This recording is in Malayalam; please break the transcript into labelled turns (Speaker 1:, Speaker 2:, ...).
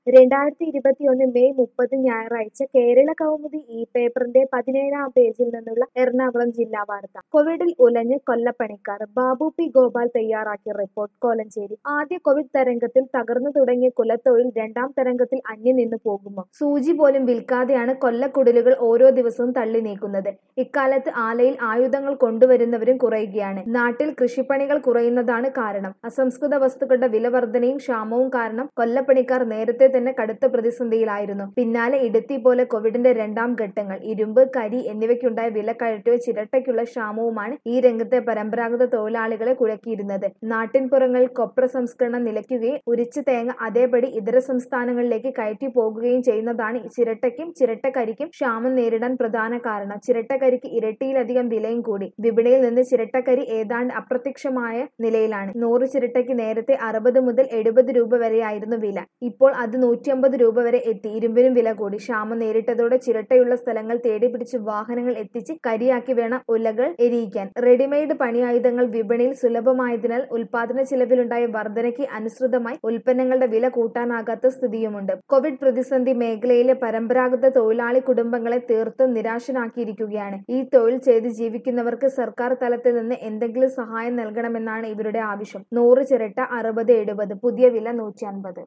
Speaker 1: രണ്ടായിരത്തി ഇരുപത്തിയൊന്ന് മെയ് മുപ്പത് ഞായറാഴ്ച കേരള കൗമുദി ഈ പേപ്പറിന്റെ പതിനേഴാം പേജിൽ നിന്നുള്ള എറണാകുളം ജില്ലാ വാർത്ത കോവിഡിൽ ഉലഞ്ഞ് കൊല്ലപ്പണിക്കാർ ബാബു പി ഗോപാൽ തയ്യാറാക്കിയ റിപ്പോർട്ട് കോലഞ്ചേരി ആദ്യ കോവിഡ് തരംഗത്തിൽ തകർന്നു തുടങ്ങിയ കുലത്തൊഴിൽ രണ്ടാം തരംഗത്തിൽ അന്യം നിന്നു പോകുമോ സൂചി പോലും വിൽക്കാതെയാണ് കൊല്ലക്കുടലുകൾ ഓരോ ദിവസവും തള്ളി നീക്കുന്നത് ഇക്കാലത്ത് ആലയിൽ ആയുധങ്ങൾ കൊണ്ടുവരുന്നവരും കുറയുകയാണ് നാട്ടിൽ കൃഷിപ്പണികൾ കുറയുന്നതാണ് കാരണം അസംസ്കൃത വസ്തുക്കളുടെ വില വർധനയും ക്ഷാമവും കാരണം കൊല്ലപ്പണിക്കാർ നേരത്തെ തന്നെ കടുത്ത പ്രതിസന്ധിയിലായിരുന്നു പിന്നാലെ ഇടുത്തി പോലെ കോവിഡിന്റെ രണ്ടാം ഘട്ടങ്ങൾ ഇരുമ്പ് കരി എന്നിവയ്ക്കുണ്ടായ വിലക്കയറ്റവും ചിരട്ടയ്ക്കുള്ള ക്ഷാമവുമാണ് ഈ രംഗത്തെ പരമ്പരാഗത തൊഴിലാളികളെ കുഴക്കിയിരുന്നത് നാട്ടിൻപുറങ്ങളിൽ കൊപ്ര സംസ്കരണം നിലയ്ക്കുകയും ഉരിച്ച തേങ്ങ അതേപടി ഇതര സംസ്ഥാനങ്ങളിലേക്ക് കയറ്റി പോകുകയും ചെയ്യുന്നതാണ് ചിരട്ടയ്ക്കും ചിരട്ടക്കരിക്കും ക്ഷാമം നേരിടാൻ പ്രധാന കാരണം ചിരട്ടക്കരിക്ക് ഇരട്ടിയിലധികം വിലയും കൂടി വിപണിയിൽ നിന്ന് ചിരട്ടക്കരി ഏതാണ്ട് അപ്രത്യക്ഷമായ നിലയിലാണ് നൂറ് ചിരട്ടയ്ക്ക് നേരത്തെ അറുപത് മുതൽ എഴുപത് രൂപ വരെയായിരുന്നു വില ഇപ്പോൾ അത് നൂറ്റിയമ്പത് രൂപ വരെ എത്തി ഇരുമ്പിനും വില കൂടി ക്ഷാമം നേരിട്ടതോടെ ചിരട്ടയുള്ള സ്ഥലങ്ങൾ തേടി പിടിച്ച് വാഹനങ്ങൾ എത്തിച്ച് കരിയാക്കി വേണം ഉലകൾ എരിയിക്കാൻ റെഡിമെയ്ഡ് പണിയായുധങ്ങൾ വിപണിയിൽ സുലഭമായതിനാൽ ഉൽപാദന ചിലവിലുണ്ടായ വർധനയ്ക്ക് അനുസൃതമായി ഉൽപ്പന്നങ്ങളുടെ വില കൂട്ടാനാകാത്ത സ്ഥിതിയുമുണ്ട് കോവിഡ് പ്രതിസന്ധി മേഖലയിലെ പരമ്പരാഗത തൊഴിലാളി കുടുംബങ്ങളെ തീർത്തും നിരാശനാക്കിയിരിക്കുകയാണ് ഈ തൊഴിൽ ചെയ്ത് ജീവിക്കുന്നവർക്ക് സർക്കാർ തലത്തിൽ നിന്ന് എന്തെങ്കിലും സഹായം നൽകണമെന്നാണ് ഇവരുടെ ആവശ്യം നൂറ് ചിരട്ട അറുപത് എഴുപത് പുതിയ വില നൂറ്റി അൻപത്